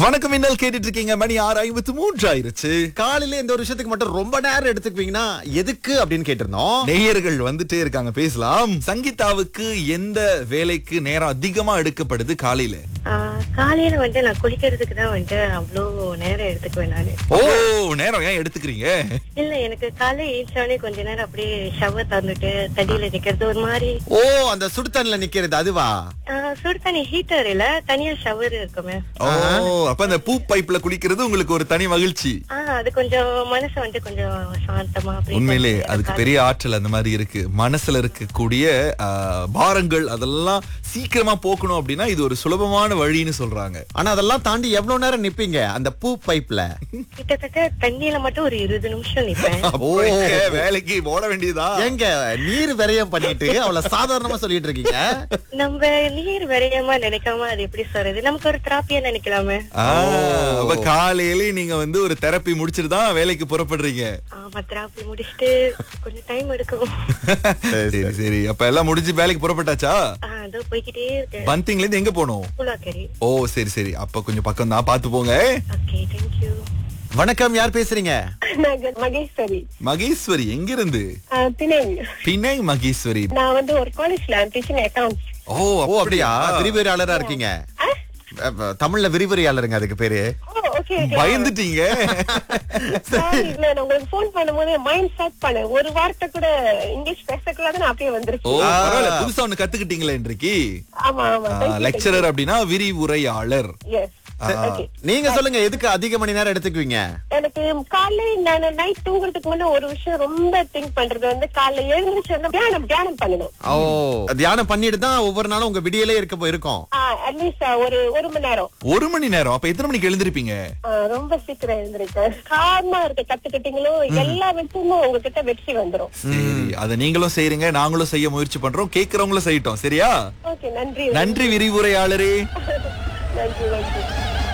வணக்கம் மின்னல் கேட்டுட்டு இருக்கீங்க மணி ஆறு ஐம்பத்தி மூன்று ஆயிருச்சு காலையில இந்த ஒரு விஷயத்துக்கு மட்டும் ரொம்ப நேரம் எடுத்துக்குவீங்கன்னா எதுக்கு அப்படின்னு கேட்டிருந்தோம் நேயர்கள் வந்துட்டே இருக்காங்க பேசலாம் சங்கீதாவுக்கு எந்த வேலைக்கு நேரம் அதிகமா எடுக்கப்படுது காலையில ஆஹ் காலையில வந்து நான் குளிக்கிறதுக்கு தான் வந்து அவ்வளோ நேரம் எடுத்துக்குவேன் நானு ஓ நேரம் ஏன் எடுத்துக்கிறீங்க இல்ல எனக்கு காலை ஏற்றானே கொஞ்ச நேரம் அப்படியே ஷவர் தந்துட்டு தடியில நிக்கிறது ஒரு மாதிரி ஓ அந்த சுடுதண்ணில நிக்கிறது அதுவா ஆஹ் சுடு தண்ணி ஹீட்டர் இல்ல தனியா ஷவர் இருக்குமே ஓ அப்ப அந்த பூ பைப்ல குளிக்கிறது உங்களுக்கு ஒரு தனி மகிழ்ச்சி ஆஹ் அது கொஞ்சம் மனசு வந்து கொஞ்சம் சாந்தமா அப்படி உண்மையிலே கொஞ்சம் அதுக்கு காலை- பெரிய ஆற்றல் அந்த மாதிரி இருக்கு மனசுல இருக்கக்கூடிய ஆ, பாரங்கள் அதெல்லாம் சீக்கிரமா போக்கணும் அப்படின்னா இது ஒரு சுலபமான வழின்னு சொல்றாங்க ஆனா அதெல்லாம் தாண்டி எவ்வளவு நேரம் நிப்பீங்க அந்த பூ பைப்ல கிட்டத்தட்ட தண்ணியில மட்டும் ஒரு இருபது நிமிஷம் நிப்பேன் அப்போ எங்க வேலைக்கு போட வேண்டியதா எங்க நீர் விரயம் பண்ணிட்டு அவ்வளவு சாதாரணமா சொல்லிட்டு இருக்கீங்க நம்ம நீர் விரையமா நினைக்காம அது எப்படி சொல்றது நமக்கு ஒரு திராப்பியா நினைக்கலாமே ஆ, அப்ப காலையில நீங்க வந்து ஒரு தெரப்பி முடிச்சிட்டு தான் வேலைக்கு புறப்படுறீங்க ஆமா திராப்பி முடிச்சுட்டு கொஞ்சம் டைம் எடுக்கும் சரி சரி அப்ப எல்லாம் முடிஞ்சு வேலைக்கு புறப்பட்டாச்சா ஆஹ் அதோ போய்கிட்டே இருக்கேன் பந்திங்ல இருந்து எங்க போனோம் பூலாக்கரி ஓ சரி சரி அப்ப கொஞ்சம் பக்கம் தான் பாத்து போங்க ஓகே தேங்க்யூ வணக்கம் யார் பேசுறீங்க நாங்க மகேஸ்வரி மகேஸ்வரி எங்க இருந்து ஆஹ் திணை பிணை மகேஸ்வரி நான் வந்து ஒரு காலேஜ்ல டீச்சிங் அக்கௌண்ட்ஸ் ஓ ஓ அப்படியா அப்படியா விரிவுரையாளரா இருக்கீங்க அஹ், தமிழ்ல விரிவுரையாளருங்க அதுக்கு பேரு ஓகே பயந்துட்டீங்க இல்ல நான் உங்களுக்கு போன் பண்ணும்போது மைண்ட் செட் பண்ணேன் ஒரு வார்த்தை கூட இங்கிலீஷ் பேசக்கூடாது நான் அப்படியே ஓ வந்துருக்கேன் பரவாயில்ல புதுசா ஒண்ணு கத்துக்கிட்டீங்களே இன்றைக்கு ஆமா ஆமா லெக்சரர் அப்படின்னா விரிவுரையாளர் எஸ் ஆ. ஓகே நீங்க சொல்லுங்க எதுக்கு அதிக மணி நேரம் எடுத்துக்குவீங்க எனக்கு காலைல நான் நைட் தூங்குறதுக்கு முன்ன ஒரு விஷயம் ரொம்ப திங்க் பண்றது வந்து காலைல எழுந்திரிச்சு தியானம் தியானம் பண்ணணும் ஓ தியானம் பண்ணிட்டு தான் ஒவ்வொரு நாளும் உங்க விடியலே இருக்க போ- இருக்கும் அட்லீஸ்ட் ஒரு ஒரு மணி நேரம் ஒரு மணி நேரம் அப்ப எத்தனை மணிக்கு எழுந்திருப்பீங்க ஆஹ் ரொம்ப சீக்கிரம் எழுந்திருக்கேன் காரணமா இருக்க கத்துக்கிட்டீங்களோ எல்லா வெற்றியும் உங்ககிட்ட வெற்றி வந்துரும் சரி அத நீங்களும் செய்றீங்க நாங்களும் செய்ய முயற்சி பண்றோம் கேக்குறவங்களும் செய்யட்டும் சரியா ஓகே நன்றி நன்றி விரிவுரையாளரே நன்றி நன்றி